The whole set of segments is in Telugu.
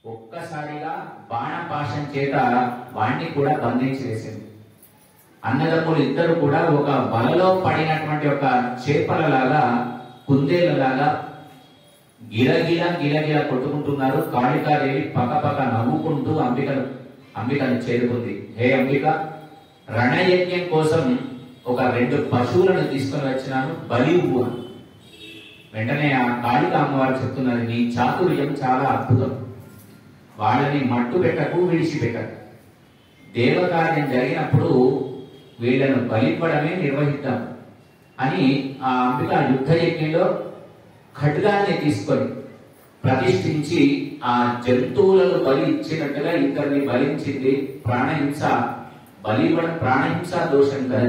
ఒక్కసారిగా బాణపాశం చేత వాణ్ణి కూడా బంధించి వేసింది అన్నదమ్ములు ఇద్దరు కూడా ఒక వలలో పడినటువంటి ఒక చేపలలాగా కుందేలలాగా గిలగిల గిలగిల కొట్టుకుంటున్నారు కాళికాదేవి పక్క పక్క నవ్వుకుంటూ అంబికను అంబికను చేరుకుంది హే అంబిక రణయజ్ఞం కోసం ఒక రెండు పశువులను తీసుకొని వచ్చినాను బలి ఇవ్వు అని వెంటనే ఆ కాళిక అమ్మవారు చెప్తున్నది నీ చాతుర్యం చాలా అద్భుతం వాళ్ళని మట్టు పెట్టకు విడిచిపెట్టకు దేవకార్యం జరిగినప్పుడు వీళ్ళను బలివ్వడమే నిర్వహిద్దాం అని ఆ అంబిక యుద్ధ యజ్ఞంలో ఖడ్గాన్ని తీసుకొని ప్రతిష్ఠించి ఆ జంతువులను బలి ఇచ్చినట్టుగా ఇద్దరిని బలించింది ప్రాణహింస బలి ఇవ్వడం ప్రాణహింస దోషం కనుక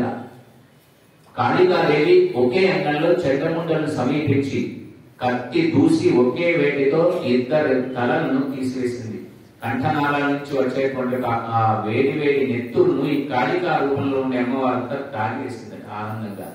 కాళికాదేవి ఒకే అంగంలో చెడ్డముండలను సమీపించి కత్తి దూసి ఒకే వేటితో ఇద్దరు తలలను తీసివేసింది కంఠనాళాల నుంచి వచ్చేటువంటి ఆ- ఆ వేడి వేడి నెత్తురును ఈ కాళికా రూపంలో ఉండే అమ్మవారంతా తాగేసింది ఆనందంగా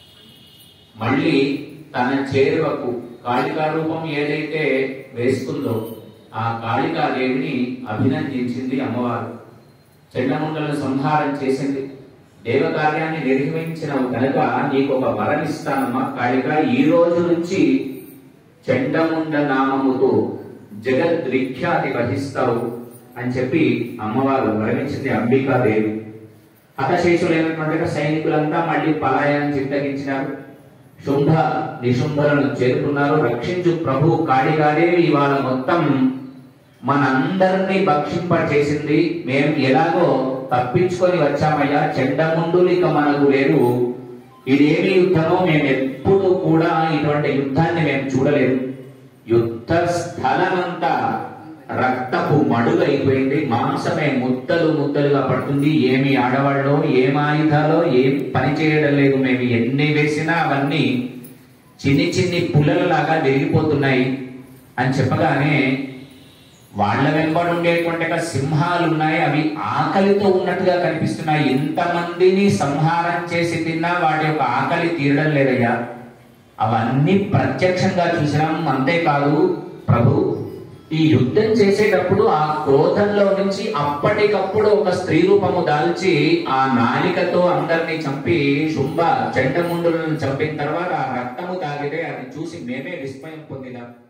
మళ్ళీ తన చేరువకు కాళికా రూపం ఏదైతే వేసుకుందో ఆ కాళికాదేవిని అభినందించింది అమ్మవారు చెండముండలను సంహారం చేసింది దేవకార్యాన్ని నిర్వహించిన కనుక నీకు ఒక వరం ఇస్తానమ్మా కాళిక ఈ రోజు నుంచి చెండముండ నామముతో జగద్విఖ్యాతి వహిస్తావు అని చెప్పి అమ్మవారు వరమించింది అంబికాదేవి హతశేషులైనటువంటి సైనికులంతా మళ్ళీ పలాయనం చిత్తగించినారు శుంభ నిశుంభలను చేరుకున్నారు రక్షించు ప్రభు కాళికాదేవి ఇవాళ మొత్తం మనందరినీ భక్షింప చేసింది మేము ఎలాగో తప్పించుకొని వచ్చామయ్యా చెడ్డముండులు ఇక మనకు లేరు ఇదేమి యుద్ధమో మేము ఎప్పుడు కూడా ఇటువంటి యుద్ధాన్ని మేము చూడలేదు యుద్ధ స్థలమంతా రక్తపు మడుగు అయిపోయింది మాంసమే ముద్దలు ముద్దలుగా పడుతుంది ఏమి ఆడవాళ్ళో ఏం ఆయుధాలో ఏం పని చేయడం లేదు మేము ఎన్ని వేసినా అవన్నీ చిన్ని చిన్ని పుల్లలలాగా విరిగిపోతున్నాయి అని చెప్పగానే వాళ్ళ వెంబడి ఉండేటువంటి ఒక సింహాలు ఉన్నాయి అవి ఆకలితో ఉన్నట్టుగా కనిపిస్తున్నాయి ఇంతమందిని సంహారం చేసి తిన్నా వాటి యొక్క ఆకలి తీరడం లేదయ్యా అవన్నీ ప్రత్యక్షంగా చూసినాం అంతేకాదు ప్రభు ఈ యుద్ధం చేసేటప్పుడు ఆ క్రోధంలో నుంచి అప్పటికప్పుడు ఒక స్త్రీ రూపము దాల్చి ఆ నాలికతో అందరినీ చంపి శుంభ చెండముండులను చంపిన తర్వాత ఆ రక్తము తాగితే అది చూసి మేమే విస్మయం పొందినాం